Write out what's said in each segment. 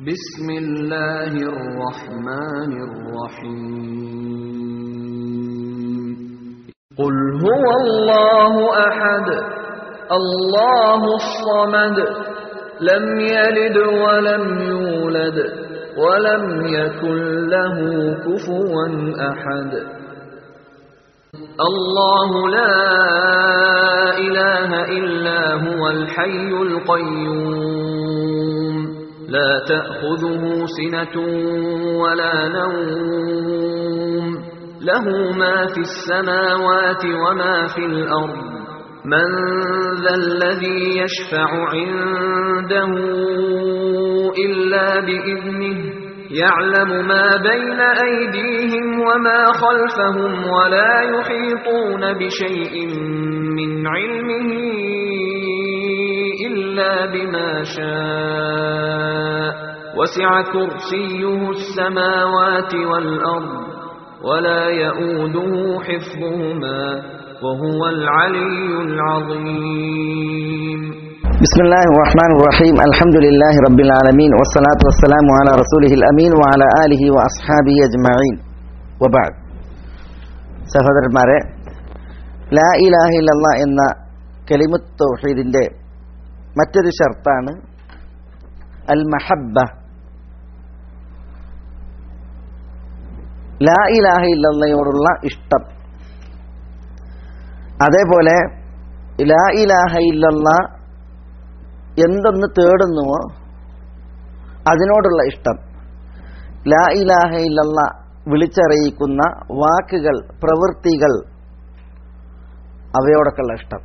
بسم الله الرحمن الرحيم قل هو الله أحد الله الصمد لم يلد ولم يولد ولم يكن له كفوا أحد الله لا إله إلا هو الحي القيوم لا تأخذه سنة ولا نوم له ما في السماوات وما في الأرض من ذا الذي يشفع عنده إلا بإذنه يعلم ما بين أيديهم وما خلفهم ولا يحيطون بشيء من علمه إلا بما شاء وسع كرسيه السماوات والأرض ولا يؤوده حفظهما وهو العلي العظيم بسم الله الرحمن الرحيم الحمد لله رب العالمين والصلاة والسلام على رسوله الأمين وعلى آله وأصحابه أجمعين وبعد സഹോദരന്മാരെ ലാ ഇലാഹ ഇല്ലല്ല എന്ന കലിമുത്ത് തൗഹീദിന്റെ മറ്റൊരു ഷർത്താണ് അൽ മഹബ്ബ ലാ ഇലാഹ ഇല്ലല്ലയോടുള്ള ഇഷ്ടം അതേപോലെ ലാ ഇലാഹ ഇല്ലല്ല എന്തൊന്ന് തേടുന്നുവോ അതിനോടുള്ള ഇഷ്ടം ലാ ഇലാഹ ഇല്ലല്ല വിളിച്ചറിയിക്കുന്ന വാക്കുകൾ പ്രവൃത്തികൾ അവയോടൊക്കെയുള്ള ഇഷ്ടം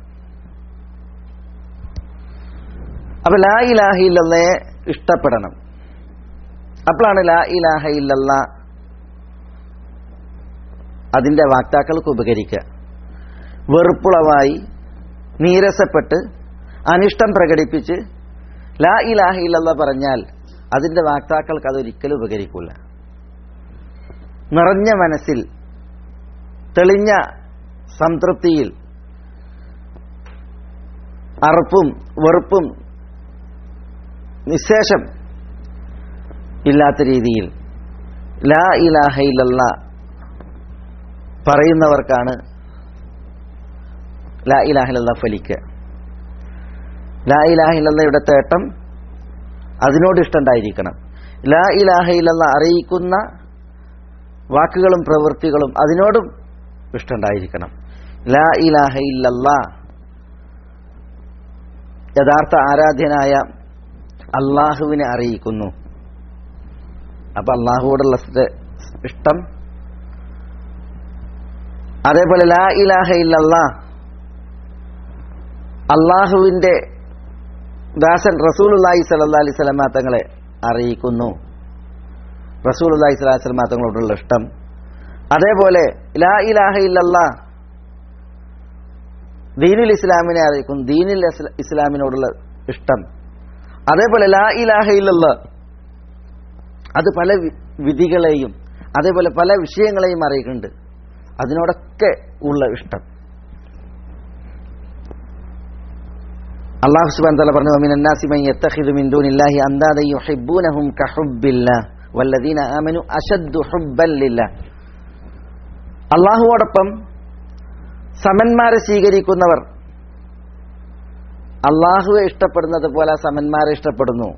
അപ്പൊ ലാ ഇലാഹ ഇല്ലല്ലയെ ഇഷ്ടപ്പെടണം അപ്പോഴാണ് ലാ ഇലാഹ ഇല്ലല്ല അതിന്റെ വാക്താക്കൾക്ക് ഉപകരിക്കുക വെറുപ്പുളവായി നീരസപ്പെട്ട് അനിഷ്ടം പ്രകടിപ്പിച്ച് ലാ ഇലാഹ ഇല്ലല്ല പറഞ്ഞാൽ അതിന്റെ വാക്താക്കൾക്ക് അതൊരിക്കലും ഉപകരിക്കില്ല നിറഞ്ഞ മനസ്സിൽ തെളിഞ്ഞ സംതൃപ്തിയിൽ അറുപ്പും വെറുപ്പും നിശേഷം ഇല്ലാത്ത രീതിയിൽ ലാ ഇലാഹ ഇല്ലല്ല പറയുന്നവർക്കാണ് ലാ ഇലാഹ ഇല്ലല്ല ഫലിക്കുക ലാ ഇലാഹ ഇല്ലല്ലയുടെ തേട്ടം അതിനോട് ഇഷ്ടണ്ടായിരിക്കണം ലാ ഇലാഹ ഇല്ലല്ല അറിയിക്കുന്ന വാക്കുകളും പ്രവൃത്തികളും അതിനോടും ഇഷ്ടണ്ടായിരിക്കണം ലാ ഇലാഹ ഇല്ലല്ല യഥാർത്ഥ ആരാധ്യനായ അള്ളാഹുവിനെ അറിയിക്കുന്നു അപ്പൊ അള്ളാഹുവോടുള്ള ഇഷ്ടം അതേപോലെ ലാ ഇലാഹ ഇല്ലല്ല അള്ളാഹുവിന്റെ ദാസൻ റസൂലുല്ലാഹി സല്ലാ അലൈഹി സ്വലമ തങ്ങളെ അറിയിക്കുന്നു റസൂലുല്ലാഹി സ്വലാഹി സ്വലമ തങ്ങളോടുള്ള ഇഷ്ടം അതേപോലെ ലാ ഇലാഹ ഇല്ലല്ല ദീനുൽ ഇസ്ലാമിനെ അറിയിക്കുന്നു ദീനുൽ ഇസ്ലാമിനോടുള്ള ഇഷ്ടം അതേപോലെ ലാ ഇലാഹ ഇല്ലല്ല അത് പല വിധികളെയും അതേപോലെ പല വിഷയങ്ങളെയും അറിയിക്കുന്നുണ്ട് അതിനോടൊക്കെ ഉള്ള ഇഷ്ടം അള്ളാഹു സുബാൻ തല പറഞ്ഞു മിൻ അന്നാസി മൻ യത്തഖിദു മിൻ ദൂനില്ലാഹി അന്ദാദ യുഹിബ്ബൂനഹും കഹുബ്ബില്ലാഹ് വല്ലദീന ആമനു അശദ്ദു ഹുബ്ബൻ ലില്ലാഹ് അള്ളാഹുവോടൊപ്പം സമന്മാരെ സ്വീകരിക്കുന്നവർ അള്ളാഹുവെ ഇഷ്ടപ്പെടുന്നത് പോലെ സമന്മാരെ ഇഷ്ടപ്പെടുന്നു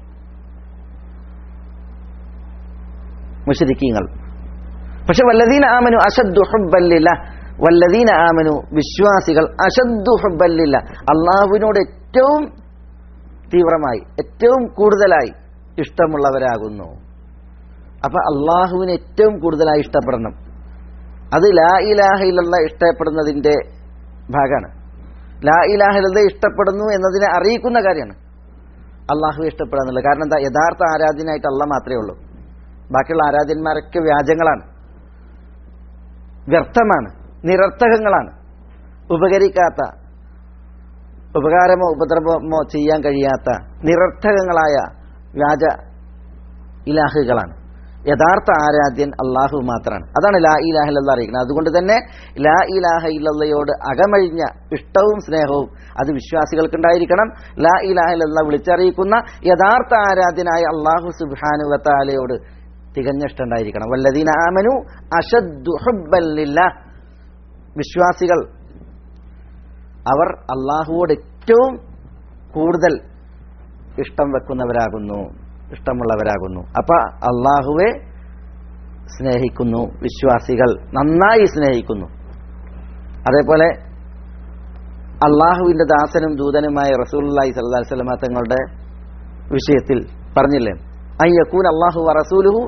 മുഷരിക്കീങ്ങൾ പക്ഷെ വല്ലദീന ആമനു അശദ്ദു ഹുബ്ബൻ ലില്ലാഹ് വല്ലദീന ആമനു വിശ്വാസികൾ അശദ്ദു ഹുബ്ബല്ലില്ല അള്ളാഹുവിനോട് ഏറ്റവും തീവ്രമായി ഏറ്റവും കൂടുതലായി ഇഷ്ടമുള്ളവരാകുന്നു അപ്പൊ അള്ളാഹുവിനെ ഏറ്റവും കൂടുതലായി ഇഷ്ടപ്പെടണം അത് ലാ ഇലാഹയിലുള്ള ഇഷ്ടപ്പെടുന്നതിന്റെ ഭാഗമാണ് ലാ ഇലാഹിലത ഇഷ്ടപ്പെടുന്നു എന്നതിനെ അറിയിക്കുന്ന കാര്യമാണ് അള്ളാഹു ഇഷ്ടപ്പെടാന്നുള്ളത് കാരണം എന്താ യഥാർത്ഥ ആരാധ്യനായിട്ട് അള്ള മാത്രമേ ഉള്ളൂ ബാക്കിയുള്ള ആരാധ്യന്മാരൊക്കെ വ്യാജങ്ങളാണ് വ്യർത്ഥമാണ് നിരർത്ഥകങ്ങളാണ് ഉപകരിക്കാത്ത ഉപകാരമോ ഉപദ്രവമോ ചെയ്യാൻ കഴിയാത്ത നിരർത്ഥകങ്ങളായ വ്യാജ ഇലാഹുകളാണ് യഥാർത്ഥ ആരാധ്യൻ അള്ളാഹു മാത്രമാണ് അതാണ് ലാ ഇലാഹ ഇല്ലല്ലാഹ് അറിയിക്കുന്നത് അതുകൊണ്ട് തന്നെ ലാ ഇലാഹ ഇല്ലല്ലയോട് അകമഴിഞ്ഞ ഇഷ്ടവും സ്നേഹവും അത് വിശ്വാസികൾക്കുണ്ടായിരിക്കണം ലാ ഇലാഹ ഇല്ലല്ലാഹ് വിളിച്ചറിയിക്കുന്ന യഥാർത്ഥ ആരാധ്യനായ അള്ളാഹു സുബ്ഹാനു വതാലയോട് തികഞ്ഞ ഇഷ്ടം ഉണ്ടായിരിക്കണം വല്ലദീന ആമനു അഷദ്ദു ഹുബ്ബൻ ലില്ലാഹ് വിശ്വാസികൾ അവർ അള്ളാഹുവോട് ഏറ്റവും കൂടുതൽ ഇഷ്ടം വെക്കുന്നവരാകുന്നു ഇഷ്ടമുള്ളവരാകുന്നു അപ്പൊ അള്ളാഹുവെ സ്നേഹിക്കുന്നു വിശ്വാസികൾ നന്നായി സ്നേഹിക്കുന്നു അതേപോലെ അള്ളാഹുവിന്റെ ദാസനും ദൂതനുമായ റസൂലി സല്ലാ സ്വലമ തങ്ങളുടെ വിഷയത്തിൽ പറഞ്ഞില്ലേ അയ്യക്കൂൻ അള്ളാഹു റസൂലുഹു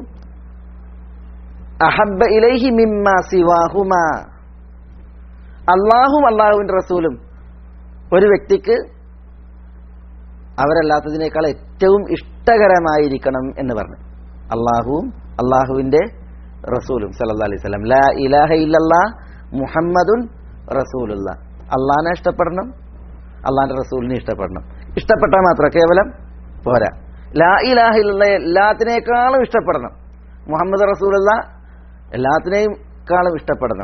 അഹബ്ബ ഇലൈഹി മിമ്മ സിവാഹുമ അള്ളാഹും അള്ളാഹുവിന്റെ റസൂലും ഒരു വ്യക്തിക്ക് അവരല്ലാത്തതിനേക്കാൾ ഏറ്റവും ഇഷ്ടകരമായിരിക്കണം എന്ന് പറഞ്ഞു അള്ളാഹുവും അള്ളാഹുവിന്റെ റസൂലും സല്ലാ അലൈഹി സ്വലം ലാ ഇലാഹ ഇല്ലല്ലാ മുഹമ്മദുൻ റസൂലുള്ള അള്ളാഹിനെ ഇഷ്ടപ്പെടണം അള്ളാഹിന്റെ റസൂലിനെ ഇഷ്ടപ്പെടണം ഇഷ്ടപ്പെട്ടാൽ മാത്രം കേവലം പോരാ ലാ ഇലാഹ ഇല്ല എല്ലാത്തിനേക്കാളും ഇഷ്ടപ്പെടണം മുഹമ്മദ് റസൂലുള്ള എല്ലാത്തിനെയും കാളും ഇഷ്ടപ്പെടണം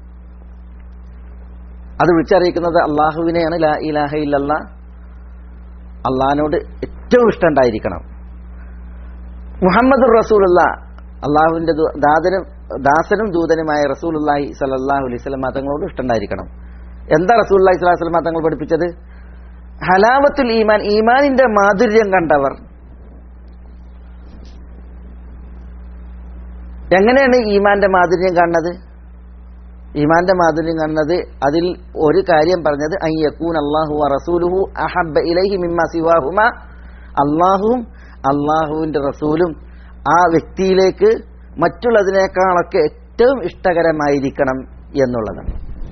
അത് വിളിച്ചറിയിക്കുന്നത് അള്ളാഹുവിനെയാണ് ലാ ഇലാഹ ഇല്ലല്ല അള്ളഹാനോട് ഏറ്റവും ഇഷ്ടമുണ്ടായിരിക്കണം മുഹമ്മദ് റസൂലുള്ള അള്ളാഹുവിന്റെ ദാതനും ദാസനും ദൂതനുമായ റസൂലുല്ലാഹി സലല്ലാഹു അലൈഹി സ്വലം തങ്ങളോട് ഇഷ്ടമുണ്ടായിരിക്കണം എന്താ റസൂല്ലാഹി സ്വലാഹു വസ്ലം തങ്ങൾ പഠിപ്പിച്ചത് ഹലാവത്തുൽ ഈമാൻ ഈമാനിന്റെ മാധുര്യം കണ്ടവർ എങ്ങനെയാണ് ഈമാന്റെ മാധുര്യം കാണുന്നത് ഈമാന്റെ മാധുര്യം കാണുന്നത് അതിൽ ഒരു കാര്യം പറഞ്ഞത് അയ്യക്കൂൻ അള്ളാഹു റസൂലുഹു അഹബ്ബ ഇലൈഹി മിമ്മ സിവാഹുമ അള്ളാഹുവും അള്ളാഹുവിന്റെ റസൂലും ആ വ്യക്തിയിലേക്ക് മറ്റുള്ളതിനേക്കാളൊക്കെ ഏറ്റവും ഇഷ്ടകരമായിരിക്കണം എന്നുള്ളതാണ്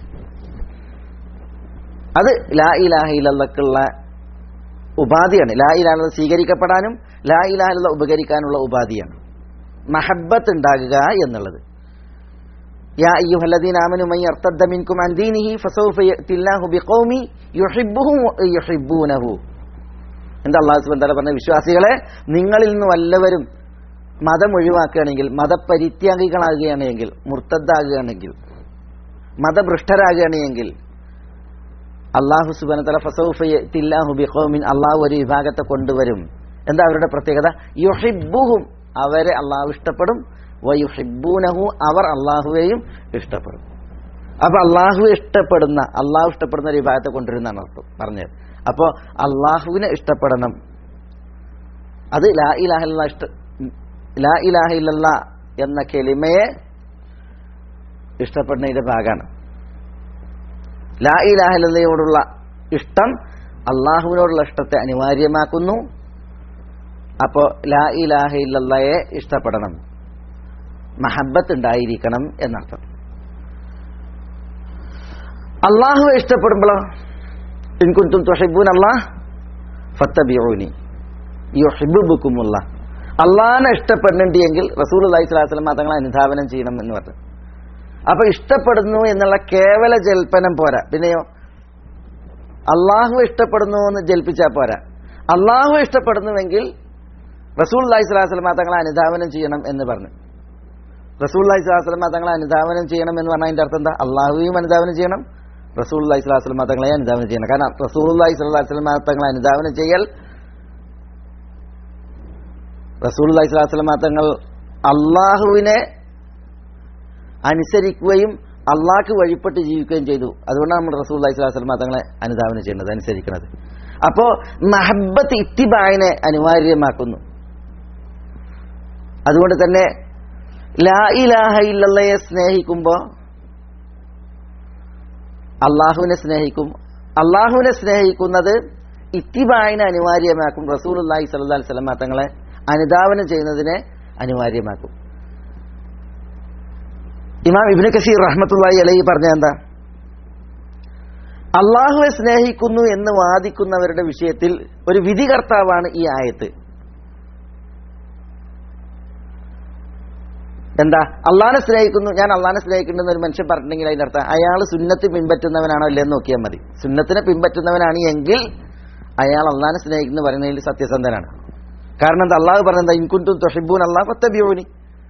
അത് ലാ ഇലാഹ ഇലക്കുള്ള ഉപാധിയാണ് ലാ ഇലാഹ സ്വീകരിക്കപ്പെടാനും ലാ ഇലാഹ ഉപകരിക്കാനുള്ള ഉപാധിയാണ് മഹബത്ത് ഉണ്ടാകുക എന്നുള്ളത് يا أيها الذين آمنوا من يرتد منكم عن دينه فسوف يأتي الله بقوم يحبهم ويحبونه എന്താ അള്ളാഹു സുബൻ തല പറഞ്ഞ വിശ്വാസികളെ നിങ്ങളിൽ നിന്ന് വല്ലവരും മതം ഒഴിവാക്കുകയാണെങ്കിൽ മതപരിത്യാഗികളാകുകയാണെങ്കിൽ മുർത്തദ്ദാകുകയാണെങ്കിൽ മതഭ്രഷ്ടരാകുകയാണെങ്കിൽ അള്ളാഹു സുബൻ തല ഫസൗഫില്ലാഹു ബിഖോമിൻ അള്ളാഹു ഒരു വിഭാഗത്തെ കൊണ്ടുവരും എന്താ അവരുടെ പ്രത്യേകത യുഹിബുഹും അവരെ അള്ളാഹു ഇഷ്ടപ്പെടും വയുഹിബൂനഹു അവർ അള്ളാഹുവേയും ഇഷ്ടപ്പെടും അപ്പൊ അള്ളാഹു ഇഷ്ടപ്പെടുന്ന അള്ളാഹു ഇഷ്ടപ്പെടുന്ന ഒരു വിഭാഗത്തെ കൊണ്ടുവരുന്നതാണ് അർത്ഥം പറഞ്ഞത് അപ്പോൾ അള്ളാഹുവിനെ ഇഷ്ടപ്പെടണം അത് ലാ ഇലാഹില്ല ഇഷ്ട ലാ ഇലാഹില്ല എന്ന കെലിമയെ ഇഷ്ടപ്പെടുന്നതിന്റെ ഭാഗമാണ് ലാ ഇലാഹില്ലയോടുള്ള ഇഷ്ടം അള്ളാഹുവിനോടുള്ള ഇഷ്ടത്തെ അനിവാര്യമാക്കുന്നു അപ്പോൾ ലാ ഇലാഹ ഇല്ലയെ ഇഷ്ടപ്പെടണം മഹബത്ത് ഉണ്ടായിരിക്കണം എന്നർത്ഥം അള്ളാഹുവെ ഇഷ്ടപ്പെടുമ്പോഴോ ഇൻകുന്തും തുഹിബൂൻ അള്ളാഹ് ഫത്തബിഊനി യുഹിബുബുക്കുമുള്ള അള്ളാഹിനെ ഇഷ്ടപ്പെടുന്നുണ്ടെങ്കിൽ റസൂൽ അള്ളഹി സ്വലാസ്ലം തങ്ങളെ അനുധാവനം ചെയ്യണം എന്ന് പറഞ്ഞു അപ്പൊ ഇഷ്ടപ്പെടുന്നു എന്നുള്ള കേവല ജൽപ്പനം പോരാ പിന്നെയോ അള്ളാഹു ഇഷ്ടപ്പെടുന്നു എന്ന് ജൽപ്പിച്ചാൽ പോരാ അള്ളാഹു ഇഷ്ടപ്പെടുന്നുവെങ്കിൽ റസൂൽ അള്ളഹി സ്വലാസ്ലം തങ്ങളെ അനുധാവനം ചെയ്യണം എന്ന് പറഞ്ഞു റസൂൽ അള്ളഹി സ്വലാസ്ലം തങ്ങളെ അനുധാവനം ചെയ്യണം എന്ന് പറഞ്ഞാൽ അതിന്റെ അർത്ഥം എന്താ അള്ളാഹുവും അനുധാവനം ചെയ്യണം റസൂൽ അള്ളഹി സ്വലാസ്ലം തങ്ങളെ അനുധാവനം ചെയ്യണം കാരണം റസൂൽ അള്ളഹി സ്വലാസ്ലം തങ്ങളെ അനുധാവനം ചെയ്യൽ റസൂൽ അള്ളഹി സ്വലാസ്ലം തങ്ങൾ അള്ളാഹുവിനെ അനുസരിക്കുകയും അള്ളാഹ്ക്ക് വഴിപ്പെട്ട് ജീവിക്കുകയും ചെയ്തു അതുകൊണ്ടാണ് നമ്മൾ റസൂൽ അള്ളഹി സ്വലാസ്ലം തങ്ങളെ അനുധാവനം ചെയ്യുന്നത് അനുസരിക്കുന്നത് അപ്പോ മഹബത്ത് ഇത്തിബായനെ അനിവാര്യമാക്കുന്നു അതുകൊണ്ട് തന്നെ ലാ ഇലാഹ ഇല്ലയെ സ്നേഹിക്കുമ്പോൾ അള്ളാഹുവിനെ സ്നേഹിക്കും അള്ളാഹുവിനെ സ്നേഹിക്കുന്നത് ഇത്തിബായിനെ അനിവാര്യമാക്കും റസൂൽ അള്ളാഹി സല്ലാ സ്വലമ തങ്ങളെ അനുധാവനം ചെയ്യുന്നതിനെ അനിവാര്യമാക്കും ഇമാം ഇബിന് കസീർ റഹ്മത്തുള്ളി അലൈഹി പറഞ്ഞ എന്താ അള്ളാഹുവെ സ്നേഹിക്കുന്നു എന്ന് വാദിക്കുന്നവരുടെ വിഷയത്തിൽ ഒരു വിധികർത്താവാണ് ഈ ആയത്ത് എന്താ അള്ളാഹിനെ സ്നേഹിക്കുന്നു ഞാൻ അള്ളാഹിനെ സ്നേഹിക്കുന്നു ഒരു മനുഷ്യൻ പറഞ്ഞിട്ടുണ്ടെങ്കിൽ അതിന്റെ അർത്ഥം അയാൾ സുന്നത്ത് പിൻപറ്റുന്നവനാണോ അല്ലെന്ന് നോക്കിയാൽ മതി സുന്നത്തിനെ പിൻപറ്റുന്നവനാണ് എങ്കിൽ അയാൾ അള്ളാഹിനെ സ്നേഹിക്കുന്നു പറയുന്നതിൽ സത്യസന്ധനാണ് കാരണം എന്താ അള്ളാഹു പറഞ്ഞെന്താ ഇൻകുന്തു തൊഷിബൂൻ അള്ളാഹ് ഫത്തബിയോനി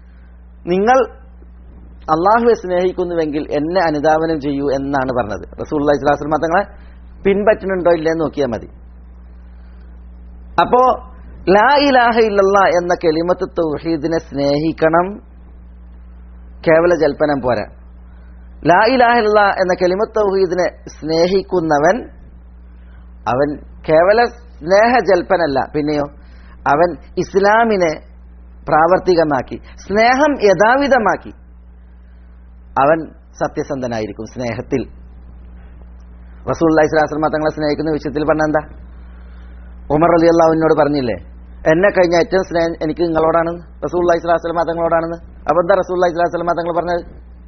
നിങ്ങൾ അള്ളാഹുവെ സ്നേഹിക്കുന്നുവെങ്കിൽ എന്നെ അനുധാവനം ചെയ്യൂ എന്നാണ് പറഞ്ഞത് റസൂൽ ഇസ്ലാസ്ലമ തങ്ങളെ പിൻപറ്റുന്നുണ്ടോ ഇല്ലെന്ന് നോക്കിയാൽ മതി അപ്പോ ലാ ഇലാഹ ഇല്ലല്ല എന്ന കെളിമത്ത് തൗഹീദിനെ സ്നേഹിക്കണം കേവല ജൽപ്പനം പോരാ ലാ ഇലാഹ ഇല്ല എന്ന കെളിമത്ത് തൗഹീദിനെ സ്നേഹിക്കുന്നവൻ അവൻ കേവല സ്നേഹജൽപ്പനല്ല പിന്നെയോ അവൻ ഇസ്ലാമിനെ പ്രാവർത്തികമാക്കി സ്നേഹം യഥാവിധമാക്കി അവൻ സത്യസന്ധനായിരിക്കും സ്നേഹത്തിൽ റസൂൽ ഇസ്ലാസ്ലമ തങ്ങളെ സ്നേഹിക്കുന്ന വിഷയത്തിൽ പറഞ്ഞ എന്താ ഉമർ അലി അള്ളാഹുവിനോട് പറഞ്ഞില്ലേ എന്നെ കഴിഞ്ഞ ഏറ്റവും സ്നേഹം എനിക്ക് നിങ്ങളോടാണ് റസൂൽ ഇസ്ലാസ്ലമ തങ്ങളോടാണെന്ന് അപ്പൊ എന്താ റസൂൽ ഇസ്ലാസ്ലമ തങ്ങൾ പറഞ്ഞത്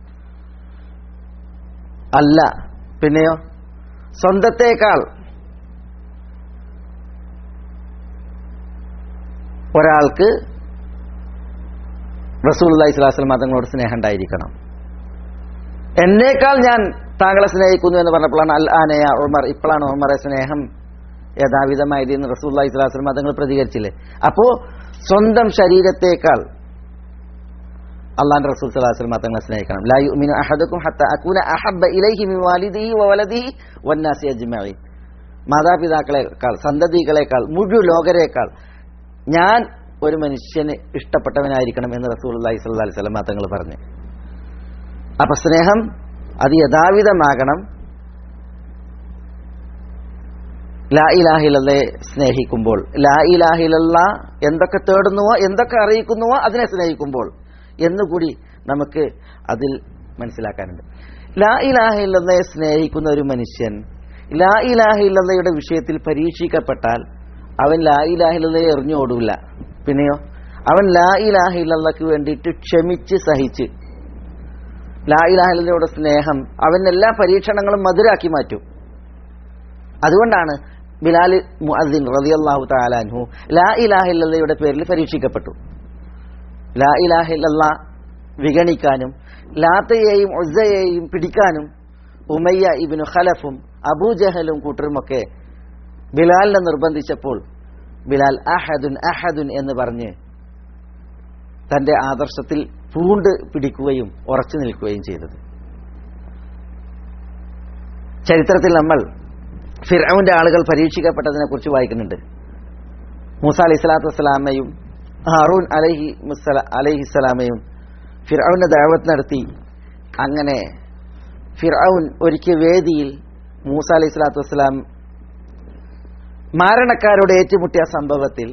അല്ല പിന്നെയോ സ്വന്തത്തേക്കാൾ ഒരാൾക്ക് റസൂൽ ഇസ്ലാസ്ലമ തങ്ങളോട് സ്നേഹം ഉണ്ടായിരിക്കണം എന്നേക്കാൾ ഞാൻ താങ്കളെ സ്നേഹിക്കുന്നു എന്ന് പറഞ്ഞപ്പോഴാണ് അൽ ആനയ ഉമർ ഇപ്പോഴാണ് ഉമറെ സ്നേഹം യഥാവിധമായത് എന്ന് റസൂൽ ഇസ്ലാസ്ലമ തങ്ങൾ പ്രതികരിച്ചില്ലേ അപ്പോ സ്വന്തം ശരീരത്തേക്കാൾ അള്ളാന്റെ റസൂൽ സലാഹുലം തങ്ങളെ സ്നേഹിക്കണം ലാ യുമിനു അഹദുക്കും ഹത്ത അകൂന അഹബ്ബ ഇലൈഹി മിൻ വാലിദിഹി വവലദിഹി വന്നാസി അജ്മഈൻ മാതാപിതാക്കളെക്കാൾ സന്തതികളെക്കാൾ മുഴു ലോകരേക്കാൾ ഞാൻ ഒരു മനുഷ്യന് ഇഷ്ടപ്പെട്ടവനായിരിക്കണം എന്ന് റസൂൽ അള്ളാഹി സ്വല്ലാ അലൈഹി സ്വലമ തങ്ങൾ പറഞ്ഞു അപ്പൊ സ്നേഹം അത് യഥാവിധമാകണം ലാ ഇലാഹിലയെ സ്നേഹിക്കുമ്പോൾ ലാ ഇലാഹിലല്ല എന്തൊക്കെ തേടുന്നുവോ എന്തൊക്കെ അറിയിക്കുന്നുവോ അതിനെ സ്നേഹിക്കുമ്പോൾ എന്നുകൂടി നമുക്ക് അതിൽ മനസ്സിലാക്കാനുണ്ട് ലാ ഇലാഹില്ലയെ സ്നേഹിക്കുന്ന ഒരു മനുഷ്യൻ ലാ ഇലാഹില്ലയുടെ വിഷയത്തിൽ പരീക്ഷിക്കപ്പെട്ടാൽ അവൻ ലാ ഇലാഹില്ലയെ എറിഞ്ഞോടൂല പിന്നെയോ അവൻ ലാ ഇലാഹില്ലക്ക് വേണ്ടിയിട്ട് ക്ഷമിച്ച് സഹിച്ച് ലാ ഇലാഹിലയുടെ സ്നേഹം അവൻ എല്ലാ പരീക്ഷണങ്ങളും മധുരാക്കി മാറ്റും അതുകൊണ്ടാണ് ബിലാൽ മുഅദ്ദിൻ റളിയല്ലാഹു തആലാൻഹു ലാ ഇലാഹില്ലയുടെ പേരിൽ പരീക്ഷിക്കപ്പെട്ടു ലാ ഇലാഹില്ല വിഗണിക്കാനും ലാത്തയെയും ഉസ്സയെയും പിടിക്കാനും ഉമയ്യ ഇബിനു ഖലഫും അബൂജഹലും കൂട്ടരുമൊക്കെ ബിലാലിനെ നിർബന്ധിച്ചപ്പോൾ ബിലാൽ അഹദുൻ അഹദുൻ എന്ന് പറഞ്ഞ് തന്റെ ആദർശത്തിൽ പൂണ്ട് പിടിക്കുകയും ഉറച്ചു നിൽക്കുകയും ചെയ്തത് ചരിത്രത്തിൽ നമ്മൾ ഫിറൌന്റെ ആളുകൾ പരീക്ഷിക്കപ്പെട്ടതിനെ കുറിച്ച് വായിക്കുന്നുണ്ട് മൂസ അലൈഹി സ്വലാത്തു വസ്സലാമയും ഹാറൂൻ അലൈഹി അലൈഹിസ്സലാമയും ഫിറൌന്റെ ദാവത്ത് നടത്തി അങ്ങനെ ഫിറൌൻ ഒരിക്കൽ വേദിയിൽ മൂസ അലൈഹി സ്വലാത്തു വസ്സലാം മാരണക്കാരോട് ഏറ്റുമുട്ടിയ സംഭവത്തിൽ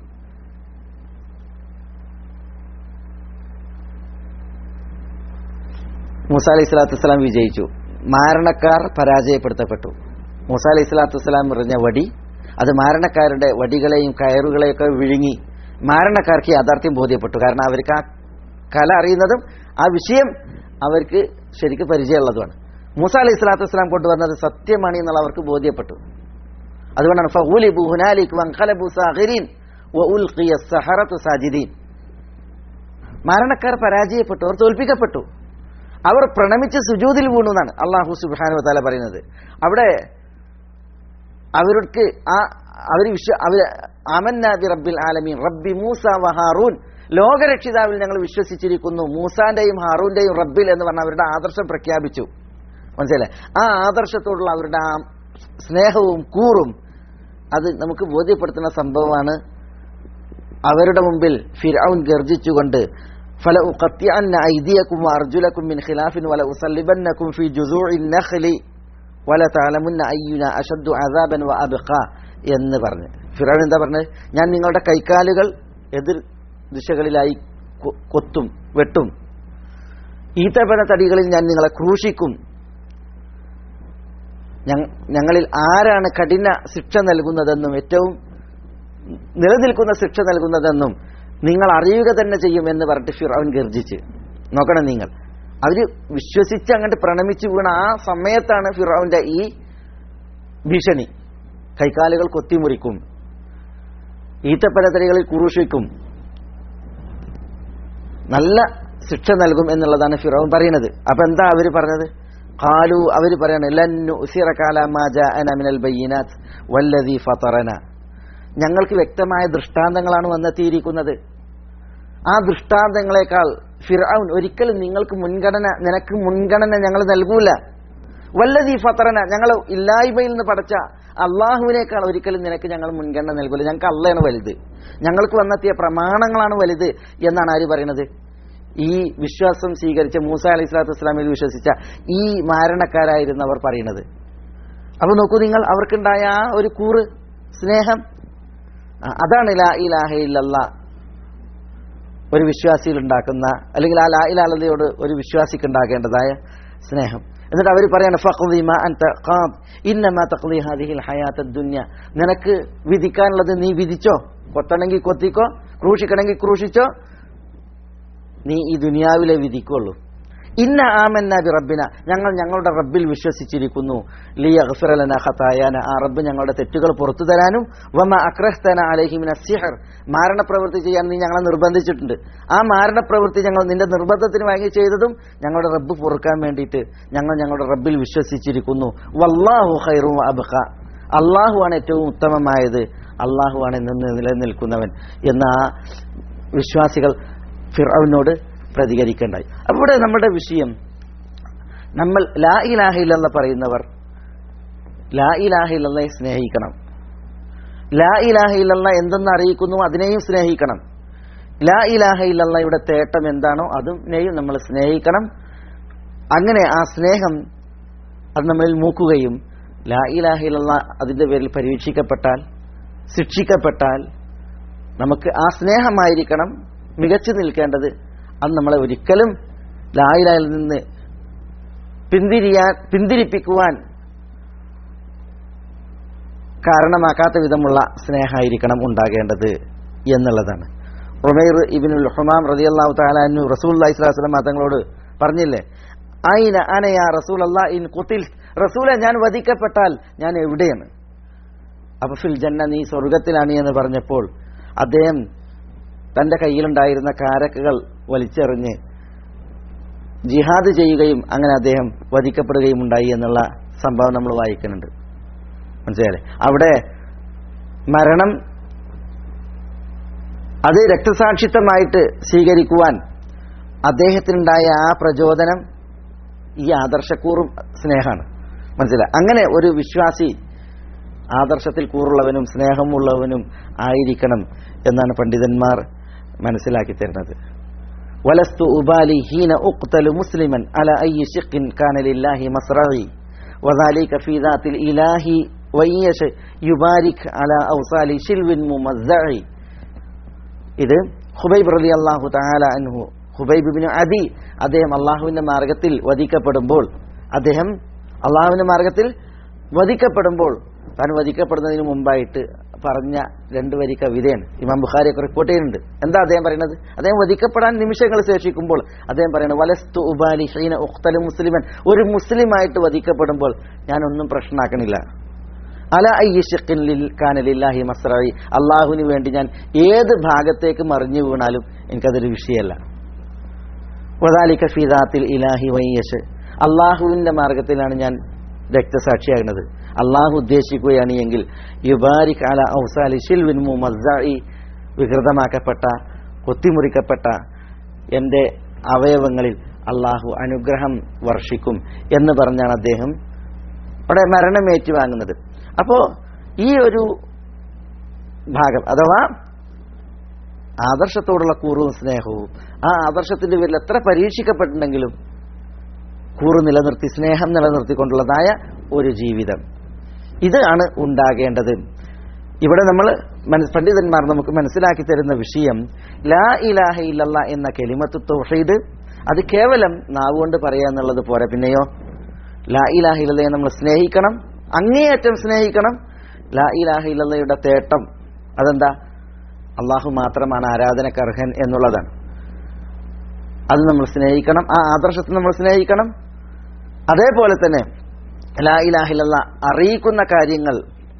മൂസ അലൈഹി സ്വലാത്തു വസ്സലാം വിജയിച്ചു മാരണക്കാർ പരാജയപ്പെടുത്തപ്പെട്ടു മൂസ അലൈഹി സ്വലാത്തു വസ്സലാം എറിഞ്ഞ വടി അത് മാരണക്കാരുടെ വടികളെയും കയറുകളെയൊക്കെ വിഴുങ്ങി മാരണക്കാർക്ക് യാഥാർത്ഥ്യം ബോധ്യപ്പെട്ടു കാരണം അവർക്ക് ആ കല അറിയുന്നതും ആ വിഷയം അവർക്ക് ശരിക്കും പരിചയമുള്ളതുമാണ് മൂസ അലൈഹി സ്വലാത്തു വസ്സലാം കൊണ്ടുവന്നത് സത്യമാണ് എന്നുള്ള അവർക്ക് ബോധ്യപ്പെട്ടു അതുകൊണ്ടാണ് ഫഹൂലിബു ഹുനാലിക് വൻഖലബു സാഹിരീൻ വഉൽഖിയ സഹറത്തു സാജിദീൻ മരണക്കാർ പരാജയപ്പെട്ടു അവർ തോൽപ്പിക്കപ്പെട്ടു അവർ പ്രണമിച്ച് സുജൂതിൽ വീണു എന്നാണ് അള്ളാഹു സുബാനു താല പറയുന്നത് അവിടെ അവർക്ക് ആ അവർ വിശ്വ അവർ അമന്നാബി റബ്ബിൽ ആലമീൻ റബ്ബി മൂസ വഹാറൂൻ ലോകരക്ഷിതാവിൽ ഞങ്ങൾ വിശ്വസിച്ചിരിക്കുന്നു മൂസാന്റെയും ഹാറൂന്റെയും റബ്ബിൽ എന്ന് പറഞ്ഞ അവരുടെ ആദർശം പ്രഖ്യാപിച്ചു മനസ്സിലായി ആ ആദർശത്തോടുള്ള അവരുടെ ആ സ്നേഹവും കൂറും അത് നമുക്ക് ബോധ്യപ്പെടുത്തുന്ന സംഭവമാണ് അവരുടെ മുമ്പിൽ ഫിർഔൻ ഗർജിച്ചുകൊണ്ട് ഫല ഉഖത്തിഅന്ന ഐദിയക്കും അർജുലക്കും മിൻ ഖിലാഫിൻ വല ഉസല്ലിബന്നക്കും ഫി ജുസൂഇൻ നഖ്ലി വല തഅലമുന്ന അയ്യുന അഷദ്ദു അദാബൻ വ അബ്ഖ എന്ന് പറഞ്ഞു ഫിറൗൻ എന്താ പറഞ്ഞത് ഞാൻ നിങ്ങളുടെ കൈക്കാലുകൾ എതിർ ദിശകളിലായി കൊ- കൊത്തും വെട്ടും ഈത്തപ്പന തടികളിൽ ഞാൻ നിങ്ങളെ ക്രൂശിക്കും ഞങ്ങ- ഞങ്ങളിൽ ആരാണ് കഠിന ശിക്ഷ നൽകുന്നതെന്നും ഏറ്റവും നിലനിൽക്കുന്ന ശിക്ഷ നൽകുന്നതെന്നും നിങ്ങൾ അറിയുക തന്നെ ചെയ്യുമെന്ന് പറഞ്ഞിട്ട് ഫിറോൻ ഗർജിച്ച് നോക്കണം നിങ്ങൾ അവര് വിശ്വസിച്ച് അങ്ങോട്ട് പ്രണമിച്ചു വീണ ആ സമയത്താണ് ഫിറോന്റെ ഈ ഭീഷണി കൈക്കാലുകൾ കൊത്തിമുറിക്കും ഈത്തപ്പനത്തടികളിൽ കുറുഷിക്കും നല്ല ശിക്ഷ നൽകും എന്നുള്ളതാണ് ഫിറോൻ പറയുന്നത് അപ്പൊ എന്താ അവര് പറഞ്ഞത് കാലു അവര് പറയണ ലന്നു മിനൽ ബയ്യിനാത്ത് വല്ലദി ഫതറന ഞങ്ങൾക്ക് വ്യക്തമായ ദൃഷ്ടാന്തങ്ങളാണ് വന്നെത്തിയിരിക്കുന്നത് ആ ദൃഷ്ടാന്തങ്ങളെക്കാൾ ഫിർഔൻ ഒരിക്കലും നിങ്ങൾക്ക് മുൻഗണന നിനക്ക് മുൻഗണന ഞങ്ങൾ നൽകൂല വല്ലതീ ഫത്തറന ഞങ്ങൾ ഇല്ലായ്മയിൽ നിന്ന് പടച്ച അള്ളാഹുവിനേക്കാൾ ഒരിക്കലും നിനക്ക് ഞങ്ങൾ മുൻഗണന നൽകൂല ഞങ്ങൾക്ക് അള്ളയാണ് വലുത് ഞങ്ങൾക്ക് വന്നെത്തിയ പ്രമാണങ്ങളാണ് വലുത് എന്നാണ് ആര് പറയുന്നത് ഈ വിശ്വാസം സ്വീകരിച്ച മൂസ അലൈഹി സ്വലാത്തു വസ്സലാമിൽ വിശ്വസിച്ച ഈ മാരണക്കാരായിരുന്നവർ പറയുന്നത് അപ്പൊ നോക്കൂ നിങ്ങൾ അവർക്കുണ്ടായ ആ ഒരു കൂറ് സ്നേഹം ആ, അതാണ് ലാ ഇലാഹ ഇല്ലല്ലാ ഒരു വിശ്വാസിയിൽ ഉണ്ടാക്കുന്ന അല്ലെങ്കിൽ ആ ലാ ഇലാലതയോട് ഒരു വിശ്വാസിക്ക് ഉണ്ടാകേണ്ടതായ സ്നേഹം എന്നിട്ട് അവർ പറയാണ് ഫഖ്ദി മാ അൻത ഖാദ് ഇന്നമാ തഖ്ദി ഹാദിഹിൽ ഹയാത്ത ദുനിയ നിനക്ക് വിധിക്കാനുള്ളത് നീ വിധിച്ചോ കൊത്തണമെങ്കിൽ കൊത്തിക്കോ ക്രൂശിക്കണമെങ്കിൽ ക്രൂശിച്ചോ നീ ഈ ദുനിയാവിലെ വിധിക്കുള്ളൂ ഇന്ന ആമന്ന ബി റബ്ബിന ഞങ്ങൾ ഞങ്ങളുടെ റബ്ബിൽ വിശ്വസിച്ചിരിക്കുന്നു ലി അഗ്ഫിറലന ഖതായാന ആ റബ്ബ് ഞങ്ങളുടെ തെറ്റുകൾ പുറത്തു തരാനും വമ അക്രഹ്തന അലൈഹിമിന സിഹർ മാരണപ്രവൃത്തി ചെയ്യാൻ നീ ഞങ്ങളെ നിർബന്ധിച്ചിട്ടുണ്ട് ആ മാരണപ്രവൃത്തി ഞങ്ങൾ നിന്റെ നിർബന്ധത്തിന് വാങ്ങി ചെയ്തതും ഞങ്ങളുടെ റബ്ബ് പൊറുക്കാൻ വേണ്ടിയിട്ട് ഞങ്ങൾ ഞങ്ങളുടെ റബ്ബിൽ വിശ്വസിച്ചിരിക്കുന്നു വല്ലാഹു ഖൈറും അബ്ഖ അള്ളാഹുവാണ് ഏറ്റവും ഉത്തമമായത് അള്ളാഹുവാണ് നിന്ന് നിലനിൽക്കുന്നവൻ എന്ന ആ വിശ്വാസികൾ ഫിറൌനോട് പ്രതികരിക്കേണ്ടായി അപ്പോൾ ഇവിടെ നമ്മുടെ വിഷയം നമ്മൾ ലാ ഇലാഹില്ലെന്ന് പറയുന്നവർ ലാ ഇലാഹില്ലയെ സ്നേഹിക്കണം ലാ ഇലാഹില്ല എന്തെന്ന് അറിയിക്കുന്നു അതിനെയും സ്നേഹിക്കണം ലാ ഇലാഹയില്ലയുടെ തേട്ടം എന്താണോ അതിനെയും നമ്മൾ സ്നേഹിക്കണം അങ്ങനെ ആ സ്നേഹം അത് നമ്മളിൽ മൂക്കുകയും ലാ ഇലാഹില്ല അതിന്റെ പേരിൽ പരീക്ഷിക്കപ്പെട്ടാൽ ശിക്ഷിക്കപ്പെട്ടാൽ നമുക്ക് ആ സ്നേഹമായിരിക്കണം മികച്ചു നിൽക്കേണ്ടത് അത് നമ്മളെ ഒരിക്കലും ലായിലായിൽ നിന്ന് പിന്തിരിയാൻ പിന്തിരിപ്പിക്കുവാൻ കാരണമാക്കാത്ത വിധമുള്ള സ്നേഹമായിരിക്കണം ഉണ്ടാകേണ്ടത് എന്നുള്ളതാണ് ഉമൈർ ഇബിനുൽ ഹുമാം റളിയല്ലാഹു തആല അൻഹു റസൂലുള്ളാഹി സ്വല്ലല്ലാഹു അലൈഹി വസല്ലം തങ്ങളോട് പറഞ്ഞില്ലേ ഐന അനയാ റസൂലല്ലാ ഇൻ ഖുതിൽ റസൂലെ ഞാൻ വധിക്കപ്പെട്ടാൽ ഞാൻ എവിടെയാണ് അപ്പൊ ഫിൽ ജന്ന നീ സ്വർഗത്തിലാണ് എന്ന് പറഞ്ഞപ്പോൾ അദ്ദേഹം തന്റെ കയ്യിലുണ്ടായിരുന്ന കാരക്കുകൾ വലിച്ചെറിഞ്ഞ് ജിഹാദ് ചെയ്യുകയും അങ്ങനെ അദ്ദേഹം വധിക്കപ്പെടുകയും ഉണ്ടായി എന്നുള്ള സംഭവം നമ്മൾ വായിക്കുന്നുണ്ട് മനസ്സിലായല്ലേ അവിടെ മരണം അത് രക്തസാക്ഷിത്വമായിട്ട് സ്വീകരിക്കുവാൻ അദ്ദേഹത്തിനുണ്ടായ ആ പ്രചോദനം ഈ ആദർശക്കൂറും സ്നേഹമാണ് മനസ്സിലായി അങ്ങനെ ഒരു വിശ്വാസി ആദർശത്തിൽ കൂറുള്ളവനും സ്നേഹമുള്ളവനും ആയിരിക്കണം എന്നാണ് പണ്ഡിതന്മാർ മനസ്സിലാക്കി തരുന്നത് വലസ്തു ഉബാലി ഹീന ഉഖ്തലു മുസ്ലിമൻ അല അയ്യി ഷിഖിൻ കാന ലില്ലാഹി മസ്റഇ വദാലിക ഫീ ദാത്തിൽ ഇലാഹി വയ്യഷ് യുബാരിക് അല ഔസാലി ഷിൽവിൻ മുമസ്സഇ ഇത് ഹുബൈബ് റളിയല്ലാഹു തആല അൻഹു ഹുബൈബ് ഇബ്നു അദി അദ്ദേഹം അള്ളാഹുവിന്റെ മാർഗത്തിൽ വധിക്കപ്പെടുമ്പോൾ അദ്ദേഹം അള്ളാഹുവിന്റെ മാർഗത്തിൽ വധിക്കപ്പെടുമ്പോൾ താൻ വധിക്കപ്പെടുന്നതിന് മുമ്പായിട്ട് പറഞ്ഞ രണ്ട് വരി കവിതയാണ് ഇമാം ബുഖാരിയൊക്കെ റിപ്പോർട്ട് ചെയ്യുന്നുണ്ട് എന്താ അദ്ദേഹം പറയുന്നത് അദ്ദേഹം വധിക്കപ്പെടാൻ നിമിഷങ്ങൾ ശേഷിക്കുമ്പോൾ അദ്ദേഹം പറയുന്നത് വലസ്തു ഉബാലി ഷൈന ഉഖ്തലു മുസ്ലിമൻ ഒരു മുസ്ലിമായിട്ട് വധിക്കപ്പെടുമ്പോൾ ഞാനൊന്നും പ്രശ്നമാക്കണില്ല അല അയ്യഷിഖിൻ കാനലില്ലാഹി മസ്രഇ അള്ളാഹുവിന് വേണ്ടി ഞാൻ ഏത് ഭാഗത്തേക്ക് മറിഞ്ഞു വീണാലും എനിക്കതൊരു വിഷയമല്ല വദാലിക ഫിദാത്തിൽ ഇലാഹി വയ്യഷ് അള്ളാഹുവിന്റെ മാർഗത്തിലാണ് ഞാൻ രക്തസാക്ഷിയാകുന്നത് അള്ളാഹു ഉദ്ദേശിക്കുകയാണ് എങ്കിൽ യുബാരിക് അല ഔസാലി ഷിൽവിൻ മുമസ്സഇ വികൃതമാക്കപ്പെട്ട കൊത്തിമുറിക്കപ്പെട്ട എൻ്റെ അവയവങ്ങളിൽ അള്ളാഹു അനുഗ്രഹം വർഷിക്കും എന്ന് പറഞ്ഞാണ് അദ്ദേഹം അവിടെ മരണം ഏറ്റുവാങ്ങുന്നത് അപ്പോ ഈ ഒരു ഭാഗം അഥവാ ആദർശത്തോടുള്ള കൂറും സ്നേഹവും ആ ആദർശത്തിന്റെ പേരിൽ എത്ര പരീക്ഷിക്കപ്പെട്ടിട്ടുണ്ടെങ്കിലും കൂറ് നിലനിർത്തി സ്നേഹം നിലനിർത്തിക്കൊണ്ടുള്ളതായ ഒരു ജീവിതം ഇതാണ് ഉണ്ടാകേണ്ടത് ഇവിടെ നമ്മൾ പണ്ഡിതന്മാർ നമുക്ക് മനസ്സിലാക്കി തരുന്ന വിഷയം ലാ ഇലാഹ ഇല്ലല്ല എന്ന കെലിമത്ത് തൗഹീദ് അത് കേവലം നാവുകൊണ്ട് പറയുക എന്നുള്ളത് പോരാ പിന്നെയോ ലാ ഇലാഹ ഇല്ലയെ നമ്മൾ സ്നേഹിക്കണം അങ്ങേയറ്റം സ്നേഹിക്കണം ലാ ഇലാഹ ഇല്ലയുടെ തേട്ടം അതെന്താ അള്ളാഹു മാത്രമാണ് ആരാധനക്ക് അർഹൻ എന്നുള്ളതാണ് അത് നമ്മൾ സ്നേഹിക്കണം ആ ആദർശത്തെ നമ്മൾ സ്നേഹിക്കണം അതേപോലെ തന്നെ ലാ ഇലാഹില്ല അറിയിക്കുന്ന കാര്യങ്ങൾ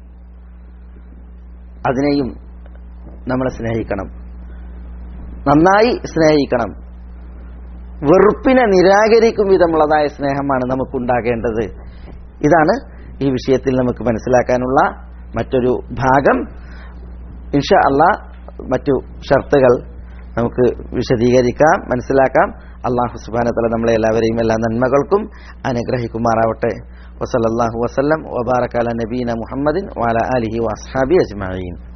അതിനെയും നമ്മൾ സ്നേഹിക്കണം നന്നായി സ്നേഹിക്കണം വെറുപ്പിനെ നിരാകരിക്കും വിധമുള്ളതായ സ്നേഹമാണ് നമുക്കുണ്ടാകേണ്ടത് ഇതാണ് ഈ വിഷയത്തിൽ നമുക്ക് മനസ്സിലാക്കാനുള്ള മറ്റൊരു ഭാഗം ഇൻഷാ അല്ല മറ്റു ഷർത്തുകൾ നമുക്ക് വിശദീകരിക്കാം മനസ്സിലാക്കാം അള്ളാഹു സുബാന തല നമ്മളെ എല്ലാവരെയും എല്ലാ നന്മകൾക്കും അനുഗ്രഹിക്കുമാറാവട്ടെ വസലല്ലാഹു വസ്ലം വബാറക്കാല നബീന മുഹമ്മദിൻ വാല അലിഹി വസ്ഹാബി അജ്മീൻ